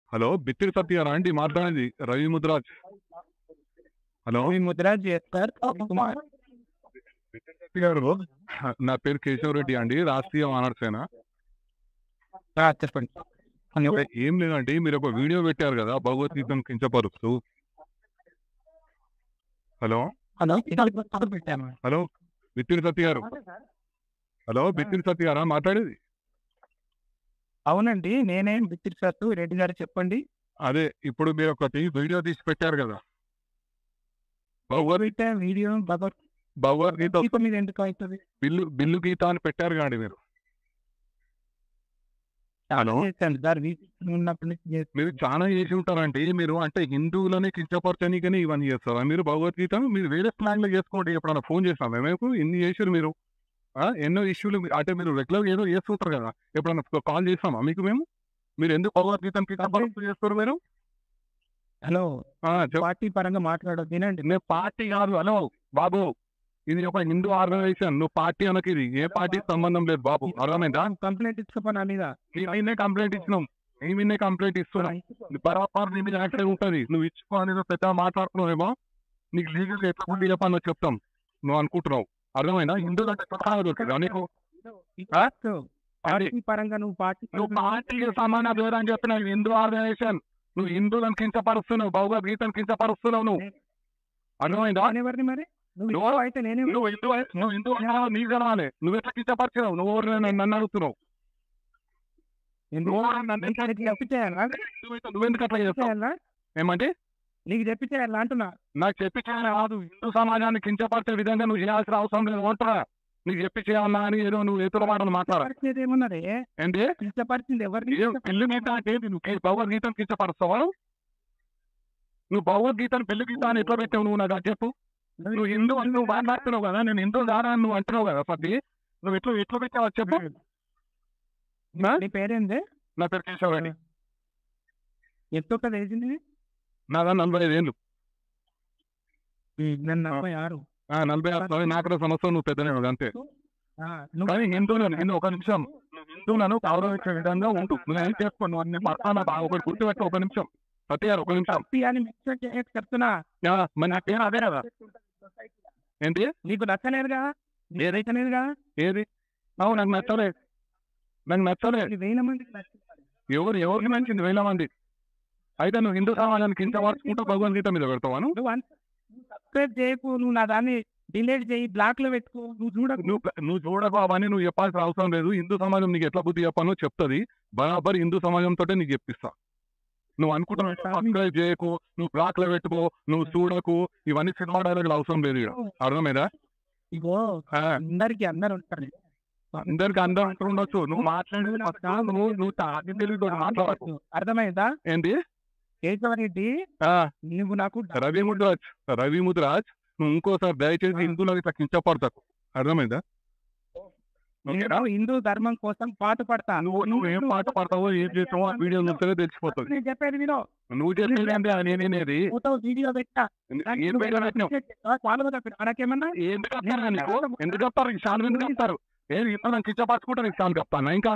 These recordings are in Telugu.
హలో బిత్తిరి సత్యారా అండి మాట్లాడేది రవి ముద్రాజ్ హలో మీ ముద్రాజ్ చేస్తారు కుమార్ బిత్తిరి సత్య గారు నా పేరు కేశవరెడ్డి అండి రాష్ట్రీయ వానర్ సేన ఆ, చెప్పండి అని ఒక- ఏం లేదండి మీరు ఒక వీడియో పెట్టారు కదా భగవద్గీతను కించపరుస్తూ హలో హలో ఇక్కడ పక్కన పెట్టాను హలో బిత్తిరి సత్య గారు హలో బిత్తిరి సత్య గారా మాట్లాడేది అవునండి నేనే బిత్తిరి సత్తు రెడ్డి గారు చెప్పండి అదే ఇప్పుడు మీరు ఒకటి వీడియో తీసి పెట్టారు కదా భగవద్ పెట్టే వీడియో భగవత్ భగవద్గీత గీత మీద ఎందుకు అవుతుంది బిల్లు బిల్లు గీత అని పెట్టారు కాండి మీరు హలో చేశాను సార్ వీక్ ఉన్నప్పటి నుంచి చేస్తాను. మీరు చాలా చేసి ఉంటారంటే మీరు అంటే హిందువులని కించపరచనీకని ఇవన్నీ చేస్తారా మీరు భగవద్గీత మీరు వేరే స్లాంగ్ లో చేసుకోండి ఎప్పుడన్నా ఫోన్ చేస్తాం మేము ఇన్ని చేసారు మీరు ఆ, ఎన్నో ఇష్యూలు మీ- అంటే మీరు రెగ్యులర్ ఏదో చేస్తుంటారు కదా ఎప్పుడన్నా కాల్ చేస్తామా మీకు మేము మీరు ఎందుకు భగవద్గీతను కించపరుస్తూ చేస్తారు మీరు హలో ఆ, చెప్ప- పార్టీ పరంగా మాట్లాడదు వినండి నేను పార్టీ కాదు హలో బాబు ఇది ఒక హిందూ ఆర్గనైజేషన్ నువ్వు పార్టీ అనకి ఇది ఏ పార్టీ సంబంధం లేదు బాబు అర్థమైందా కంప్లైంట్ ఇచ్చుకోపో నా మీద నీ మీదే కంప్లైంట్ ఇచ్చినాం నీ మీదే కంప్లైంట్ ఇస్తున్నాం బరాబర్ నీ మీద యాక్టివ్ ఉంటుంది నువ్వు ఇచ్చుకో అనేది పెద్ద మాట్లాడుతున్నావేమో నీకు లీగల్ ఎట్లా ఉండి చెప్పాలో చెప్తాం నువ్వు అనుకుంటున్నావు అర్థమైందా హిందువులు అంటే కొత్తగా దొరికిందా నీకు ఆ? పార్టీ పరంగా నువ్వు పార్టీ నువ్వు పార్టీకి సమాన పేరు అని చెప్పిన హిందూ ఆర్గనైజేషన్ నువ్వు హిందువులను కించపరుస్తున్నావు భగవద్గీతను కించపరుస్తున్నావు నువ్వు అర్థమైందా నేను ఎవరిని మరి నువ్వు నువ్వు- హిందువు అయితే నేనే నువ్వు హిందూ నువ్వు హిందూ అన్నావా? నీకు తెలవాలి నువ్వు ఎట్లా కించపరిచినావు నువ్వు ఎవరు నన్ను నన్ను అడుగుతున్నావు ఎందుకు నన్ను ఎంత నీకు చెప్పి చేయాలా హిందువైతే నువ్వెందుకు అట్లా చేస్తావు చేయాలా ఏమంటే నీకు చెప్పి చేయాలా అంటున్నా నాకు చెప్పి చేయాలి కాదు హిందూ సమాజాన్ని కించపరిచే విధంగా నువ్వు చేయాల్సిన అవసరం లేదు అంటారా నీకు చెప్పి చేయాలా అని ఏదో నువ్వు ఎదురు మాటలు మాట్లాడ పరిస్థితి ఏమన్నది ఏంటి ఇష్టపరిచింది ఎవరిని ఏం పెళ్లి గీత అంటే ఏంటి? నువ్వు కే- భగవద్గీతను కించపరుస్తావా నువ్వు భగవద్గీతను పెళ్లి గీత అని ఎట్లా పెట్టావు నువ్వు నాకు అది చెప్పు నువ్వు హిందూ అని నువ్వు మాట్లాడుతున్నావు కదా నేను హిందూ దారా అని నువ్వు అంటున్నావు కదా పది నువ్వు ఎట్లా ఎట్లా పెట్టావు అది చెప్పు నా? నీ పేరేంది నా పేరు కేశవ్ రెడ్డి ఎంత ఒక వేసింది నాదా నలభై ఐదు ఏళ్ళు నేను నలభై ఆరు ఆ, నలభై ఆరు నలభై నాలుగు సంవత్సరం నువ్వు పెద్దనే అంతే ఆ, నువ్వు కానీ హిందువులను హిందూ ఒక నిమిషం నువ్వు హిందువులను గౌరవించే విధంగా ఉంటు నువ్వు ఏం చేసుకో నువ్వు అన్ని పక్కన బాగా ఒకటి గుర్తుపెట్టు ఒక నిమిషం సత్య గారు ఒక నిమిషం తప్పి అని మిక్సర్ చేయక చెప్తున్నా ఆ, మరి నా పేరు అదే కదా ఏంటి నీకు నచ్చలేదుగా ఏదైతేనేదిగా ఏది అవు నాకు నచ్చలే నాకు నచ్చలే ఇది వేల మందికి నచ్చింది ఎవరు ఎవరికి నచ్చింది వేల మంది అయితే నువ్వు హిందూ సమాజానికి ఇంత వరుసుకుంటూ భగవద్గీత మీద పెడతావాను నువ్వు అన్- నువ్వు సబ్స్క్రైబ్ చేయకు నువ్వు నా దాన్ని డిలీట్ చేయి బ్లాక్ లో పెట్టుకో నువ్వు చూడకు నువ్వు నువ్వు చూడకు అవన్నీ నువ్వు చెప్పాల్సిన అవసరం లేదు హిందూ సమాజం నీకు ఎట్లా బుద్ధి చెప్పానో చెప్తుంది బరాబర్ హిందూ సమాజంతో నీకు చెప్పిస్తా నువ్వు అనుకుంటున్నావు సబ్స్క్రైబ్ చేయకు నువ్వు బ్లాక్ లో పెట్టుకో నువ్వు చూడకు ఇవన్నీ సినిమా డైలాగులు అవసరం లేదు ఇక్కడ అర్థమైందా ఇగో ఆ, అందరికి అందరు ఉంటారు అందరికి అందరూ అంటూ ఉండొచ్చు నువ్వు మాట్లాడేది ఫస్ట్ నువ్వు నువ్వు తాగి తెలివితో మాట్లాడకు అర్థమైందా ఏంటి కేశవరెడ్డి ఆ, నువ్వు నాకు రవి ముద్రాజ్ రవి ముద్రాజ్ నువ్వు ఇంకోసారి దయచేసి హిందువులకు ఇట్లా కించపడతాకు అర్థమైందా ఓకేనా? నేను హిందూ ధర్మం కోసం పాట పడతా నువ్వు నువ్వు ఏం పాట పాడతావో ఏం చేస్తావో ఆ వీడియో చూస్తేనే తెలిసిపోతుంది నేను చెప్పేది వినో నువ్వు చెప్పేది అంటే నేనేది ఫోటో వీడియో పెట్టా ఏం వీడియో పెట్టినావు వాళ్ళు చెప్పారు నాకేమన్నా ఎందుకు చెప్తారా నీకు ఎందుకు చెప్తారు ఈ షాన్ ఎందుకు చెప్తారు ఏం ఇంత నాకు కించపరచుకుంటా నీకు షాన్ చెప్తాను ఇంకా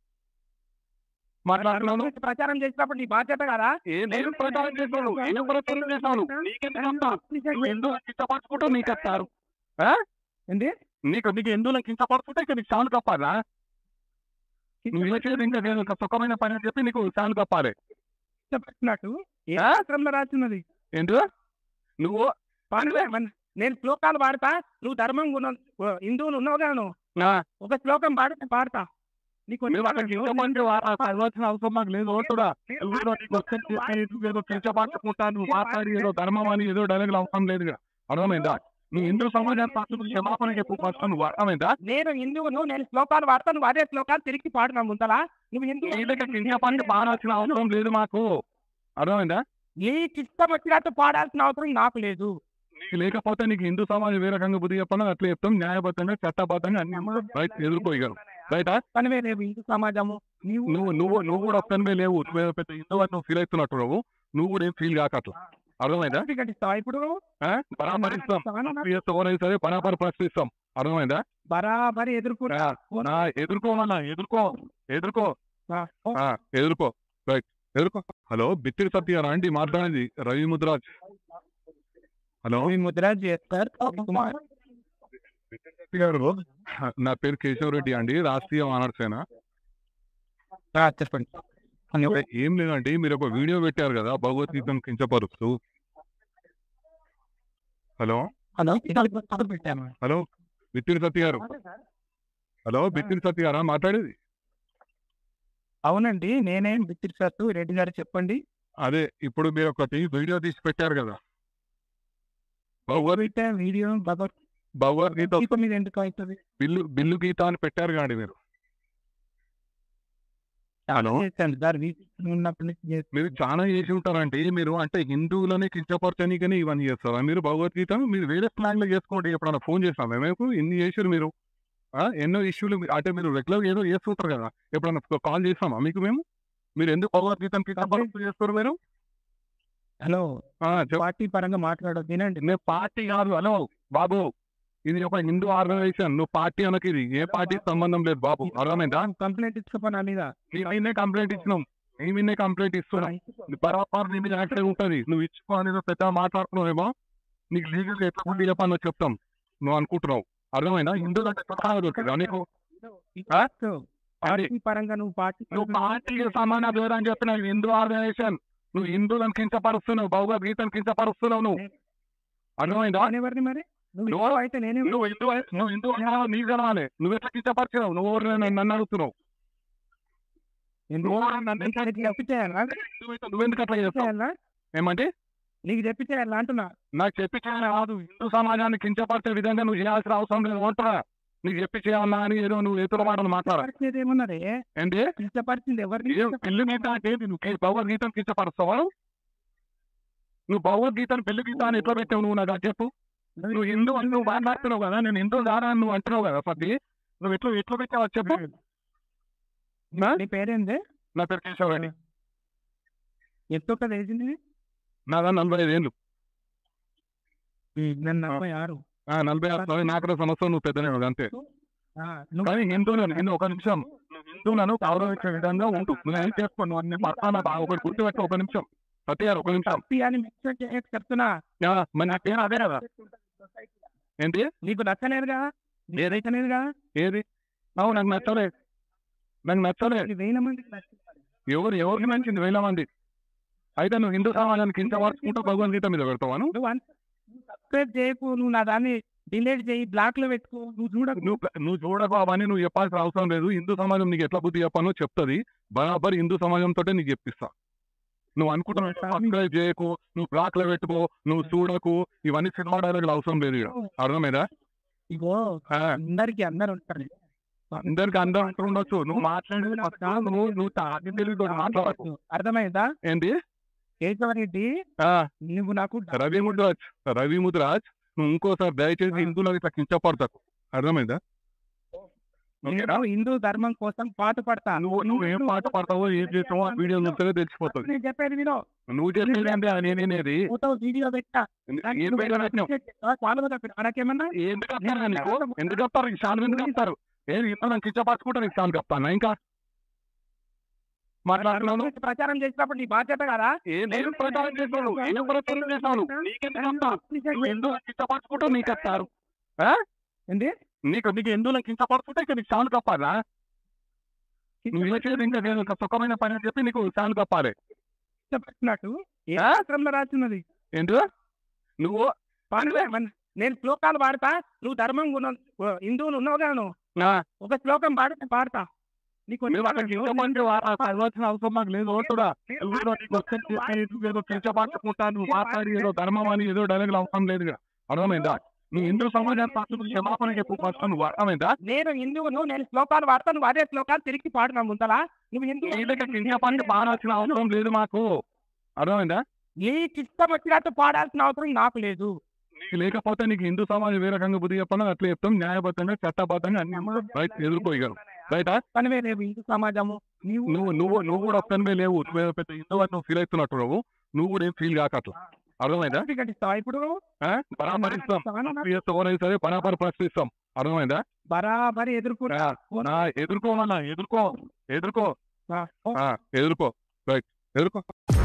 మాట్లాడుతున్నాను గురించి ప్రచారం చేసినప్పుడు నీ బాధ్యత కదా ఏ నేను ప్రచారం చేస్తాను ఏం ప్రచారం చేస్తాను నీకెందుకు చెప్తా నువ్వు ఎందుకు కించపరచుకుంటూ నీకు చెప్తారు ఆ? ఏంటి నీకు నీకు ఎందుకు కించపరచుకుంటే ఇక నీకు షాన్ కప్పాలా నువ్వు ఏ చేయదు ఇంకా నేను ఒక సుఖమైన పని అని చెప్పి నీకు షాన్ కప్పాలి చెప్పినట్టు ఏ ఆ? శాస్త్రంలో రాసినది ఏంటి నువ్వు పాడలే, మన- నేను శ్లోకాలు పాడతా నువ్వు ధర్మం ఉన్న హిందువులు ఉన్నావు కదా నువ్వు ఆ, ఒక శ్లోకం పాడితే పాడతా నీకు మేము అక్కడ కించపరిచే చదవాల్సిన అవసరం మాకు లేదు ఓటుడా ఎవరో నీకు వచ్చి చెప్పి నువ్వు ఏదో కించపరచుకుంటా నువ్వు మాట్లాడి ఏదో ధర్మం అని ఏదో డైలాగులు అవసరం లేదు ఇక్కడ. అర్థమైందా నువ్వు హిందూ సమాజాన్ని పట్టుకు క్షమాపణ చెప్పు ఫస్ట్ నువ్వు అర్థమైందా నేను హిందువును నేను శ్లోకాలు పాడతా నువ్వు అదే శ్లోకాలు తిరిగి పాడున్నా ముందలా నువ్వు హిందూ నీ దగ్గర కించపరిచి పాడాల్సిన అవసరం లేదు మాకు అర్థమైందా నీకు ఇష్టం వచ్చినట్టు పాడాల్సిన అవసరం నాకు లేదు నీకు లేకపోతే నీకు హిందూ సమాజం ఏ రకంగా బుద్ధి చెప్పాలో అట్లా చెప్తాం న్యాయబద్ధంగా చట్టబద్ధంగా అన్ని రైట్ ఎదుర్కోగలరు రైటా పనివే లేవు హిందూ సమాజము నీవు నువ్వు నువ్వు నువ్వు కూడా ఒక్కనివే లేవు నువ్వు పెద్ద హిందూ అని నువ్వు ఫీల్ అవుతున్నట్టు నువ్వు నువ్వు కూడా ఏం ఫీల్ కాక అట్లా అర్థమైందా సర్టిఫికెట్ ఇస్తావా ఇప్పుడు ఆ? పరామరిస్తాం ఇస్తావా నాకు? ఎవరైనా సరే పరాపర ప్రశ్నిస్తాం అర్థమైందా బరాబరి ఎదుర్కొన్నా ఆ, నా ఎదుర్కోమన్నా ఎదుర్కో ఎదుర్కో ఆ, ఓ. ఆ, ఎదుర్కో రైట్ ఎదుర్కో హలో బిత్తిరి సత్యారా అండి మాట్లాడేది రవి ముద్రాజ్ హలో మీ ముద్రాజ్ చేస్తారు కుమార్ సత్య గారు నా పేరు కేశవ్ రెడ్డి అండి రాష్ట్రీయ వానర్ సేన ఆ, చెప్పండి అని ఒక- ఏం లేదండి మీరు ఒక వీడియో పెట్టారు కదా భగవద్గీతను కించపరుస్తూ హలో హలో ఇక్కడ పెట్టాను హలో బిత్తిరి సత్య గారు హలో బిత్తిరి సత్య గారా మాట్లాడేది అవునండి నేనే బిత్తిరి సత్తు రెడ్డి గారు చెప్పండి అదే ఇప్పుడు మీరు ఒకటి వీడియో తీసి పెట్టారు కదా భగవద్ పెట్టా వీడియో భగవత్ భగవద్గీత గీత మీద ఎందుకు అవుతుంది బిల్లు బిల్లు గీత అని పెట్టారు కాండి మీరు హలో చేశాను సార్ వీక్ ఉన్నప్పటి నుంచి చేస్తాను. మీరు చాలా చేసి ఉంటారంటే మీరు అంటే హిందువులని కించపరచనీకని ఇవన్నీ చేస్తారా మీరు భగవద్గీత మీరు వేరే స్లాంగ్ లో చేసుకోండి ఎప్పుడైనా ఫోన్ చేస్తాం మేము ఇన్ని చేసారు మీరు ఆ, ఎన్నో ఇష్యూలు మీ- అంటే మీరు రెగ్యులర్ ఏదో చేస్తుంటారు కదా ఎప్పుడైనా కాల్ చేస్తామా మీకు మేము మీరు ఎందుకు భగవద్గీతను కించపరుస్తూ చేస్తారు మీరు హలో ఆ, చెప్ప- పార్టీ పరంగా మాట్లాడదు వినండి నేను పార్టీ కాదు హలో బాబు ఇది ఒక హిందూ ఆర్గనైజేషన్ నువ్వు పార్టీ అనకి ఇది ఏ పార్టీ సంబంధం లేదు బాబు అర్థమైందా కంప్లైంట్ ఇచ్చుకోపో నా మీద నీ మీదే కంప్లైంట్ ఇచ్చినాం నీ మీదే కంప్లైంట్ ఇస్తున్నాం బరాబర్ నీ మీద యాక్టివ్ ఉంటుంది నువ్వు ఇచ్చుకో అనేది పెద్ద మాట్లాడుతున్నావేమో నీకు లీగల్ ఎట్లా ఉండి చెప్పాలో చెప్తాం నువ్వు అనుకుంటున్నావు అర్థమైందా హిందువులు అంటే కొత్తగా దొరికిందా నీకు ఆ? పార్టీ పరంగా నువ్వు పార్టీ నువ్వు పార్టీకి సమాన దూరం అని చెప్పిన హిందూ ఆర్గనైజేషన్ నువ్వు హిందువులను కించపరుస్తున్నావు భగవద్గీతను కించపరుస్తున్నావు నువ్వు అర్థమైందా ఎవరిని మరి నువ్వు నువ్వు- హిందువు అయితే నేనే నువ్వు హిందూ అయి- నువ్వు హిందూ అన్నావా? నీకు తెలవాలి నువ్వు ఎట్లా కించపరిచినావు నువ్వు ఎవరు నన్ను నన్ను అడుగుతున్నావు ఎందుకు నన్ను నీకు నీకు చెప్పి చేయాలా నువ్వు- నువ్వెందుకు అట్లా చేస్తావు చేయాలా ఏమంటే నీకు చెప్పి చేయాలా అంటున్నా నాకు చెప్పి చేయాలి కాదు హిందూ సమాజాన్ని కించపరిచే విధంగా నువ్వు చేయాల్సిన అవసరం లేదు అంటారా నీకు చెప్పి చేయాలా అని ఏదో నువ్వు ఎదురు మాటలు మాట్లాడ పరిస్థితి ఏమున్నది ఏంటి ఇష్టపరిచింది ఎవరిని ఏం పెళ్లి గీత అంటే ఏంటి? నువ్వు కే- భగవద్గీతను కించపరుస్తావా నువ్వు భగవద్గీతను పెళ్లి గీత అని ఎట్లా పెట్టావు నువ్వు నాకు అది చెప్పు నువ్వు హిందూ అని నువ్వు మాట్లాడుతున్నావు కదా నేను హిందూ దారా అని నువ్వు అంటున్నావు కదా పది నువ్వు ఎట్లా ఎట్లా పెట్టావు అది చెప్పు నా? నీ పేరేంది నా పేరు కేశవ్ రెడ్డి ఎంత ఒక వేసింది నాదా నలభై ఐదు ఏళ్ళు నేను నలభై ఆరు ఆ, నలభై ఆరు నలభై నాలుగు సంవత్సరం నువ్వు పెద్దనే అంతే ఆ, నువ్వు కానీ హిందువులను హిందూ ఒక నిమిషం నువ్వు హిందువులను గౌరవించే విధంగా ఉంటు నువ్వు ఏం చేసుకో నువ్వు అన్ని పక్కన బాగా ఒకటి గుర్తుపెట్టు ఒక నిమిషం సత్య గారు ఒక నిమిషం తప్పి అని మిక్సర్ చేయక చెప్తున్నా ఆ, మరి నా పేరు అదే కదా ఏంటి నీకు నచ్చలేదుగా ఏదైతేనేదిగా ఏది అవు నాకు నచ్చలే నాకు నచ్చలే ఇది వేల మందికి నచ్చింది ఎవరు ఎవరికి నచ్చింది వేల మంది అయితే నువ్వు హిందూ సమాజానికి ఇంత వరుసుకుంటూ భగవద్గీత మీద పెడతావాను నువ్వు అన్- నువ్వు సబ్స్క్రైబ్ చేయకు నువ్వు నా దాన్ని డిలీట్ చేయి బ్లాక్ లో పెట్టుకో నువ్వు చూడకు నువ్వు నువ్వు చూడకు అవన్నీ నువ్వు చెప్పాల్సిన అవసరం లేదు హిందూ సమాజం నీకు ఎట్లా బుద్ధి చెప్పానో చెప్తుంది బరాబర్ హిందూ సమాజంతో నీకు చెప్పిస్తా నువ్వు అనుకుంటున్నావు సబ్స్క్రైబ్ చేయకు నువ్వు బ్లాక్ లో పెట్టుకో నువ్వు చూడకు ఇవన్నీ సినిమా డైలాగులు అవసరం లేదు ఇక్కడ అర్థమైందా ఇగో ఆ, అందరికి అందరు ఉంటారు అందరికి అందరూ అంటూ ఉండొచ్చు నువ్వు మాట్లాడేది ఫస్ట్ నువ్వు నువ్వు తాగి తెలివితో మాట్లాడకు అర్థమైందా ఏంటి కేశవరెడ్డి ఆ, నువ్వు నాకు రవి ముద్రాజ్ రవి ముద్రాజ్ నువ్వు ఇంకోసారి దయచేసి హిందువులకు ఇట్లా కించపడతాకు అర్థమైందా ఓకేనా? నేను హిందూ ధర్మం కోసం పాట పడతా నువ్వు నువ్వు ఏం పాట పాడతావో ఏం చేస్తావో ఆ వీడియో చూస్తేనే తెలిసిపోతుంది నేను చెప్పేది వినో నువ్వు చెప్పేది అంటే నేనేది ఫోటో వీడియో పెట్టా ఏం వీడియో పెట్టినావు వాళ్ళు నాకేమన్నా ఎందుకు వస్తారా నీకు ఎందుకు వస్తారు ఈ శాలం ఎందుకు వస్తారు ఏది ఇంత కించపరచుకుంటా నీకు శాలం చెప్తాను ఇంకా మాట్లాడుతున్నాను ప్రచారం చేసినప్పుడు నీ బాధ్యత కదా ఏ నేను ప్రచారం చేస్తాను ఏం ప్రచారం చేస్తాను నీకెందుకు వస్తా నువ్వు ఎందుకు కించపరచుకుంటూ నీకు వస్తారు ఏంటి నీకు నీకు ఎందుకు కించపరచుకుంటే ఇక నీకు శాలు కప్పాలా నువ్వు ఏ చేయదు ఇంకా నేను ఒక సుఖమైన పని అని చెప్పి నీకు శాలు కప్పాలి ఇష్టపడినట్టు ఏ ఆ? శాస్త్రంలో రాసినది ఏంటి నువ్వు పాడలే, మన- నేను శ్లోకాలు పాడతా నువ్వు ధర్మం ఉన్న హిందువులు ఉన్నావు కదా నువ్వు నా ఒక శ్లోకం పాడితే పాడతా నీకు మేము అక్కడ కించమంటే చదవాల్సిన అవసరం మాకు లేదు ఓటుడా ఎవరో నీకు వచ్చి చెప్పి నువ్వు ఏదో కించపరచుకుంటా నువ్వు మాట్లాడి ఏదో ధర్మం అని ఏదో డైలాగులు అవసరం లేదు ఇక్కడ. అర్థమైందా నువ్వు హిందూ సమాజాన్ని పట్టుకు క్షమాపణ చెప్పు ఫస్ట్ నువ్వు అర్థమైందా నేను హిందువును నేను శ్లోకాలు పాడతా నువ్వు అదే శ్లోకాలు తిరిగి పాడున్నా ముందలా నువ్వు హిందూ వీళ్ళకి కించపండి పాడాల్సిన అవసరం లేదు మాకు అర్థమైందా నీకు ఇష్టం వచ్చినట్టు పాడాల్సిన అవసరం నాకు లేదు నీకు లేకపోతే నీకు హిందూ సమాజం ఏ రకంగా బుద్ధి చెప్పాలో అట్లా చెప్తాం న్యాయబద్ధంగా చట్టబద్ధంగా అన్ని రైట్ ఎదుర్కోగలరు రైటా పనివే లేవు హిందూ సమాజము నీవు నువ్వు నువ్వు నువ్వు కూడా ఒక్కనివే లేవు నువ్వు పెద్ద హిందూ అని నువ్వు ఫీల్ అవుతున్నట్టు నువ్వు నువ్వు కూడా ఏం ఫీల్ కాక అట్లా అర్థమైందా సర్టిఫికెట్ ఇస్తావా ఇప్పుడు ఆ? పరామరిస్తాం ఇస్తావా నాకు? ఎవరైనా సరే పరాపర ప్రశ్నిస్తాం అర్థమైందా బరాబరి ఎదుర్కొన్నా ఆ, నా ఎదుర్కోమన్నా ఎదుర్కో ఎదుర్కో ఆ, ఓ. ఆ, ఎదుర్కో రైట్ ఎదుర్కో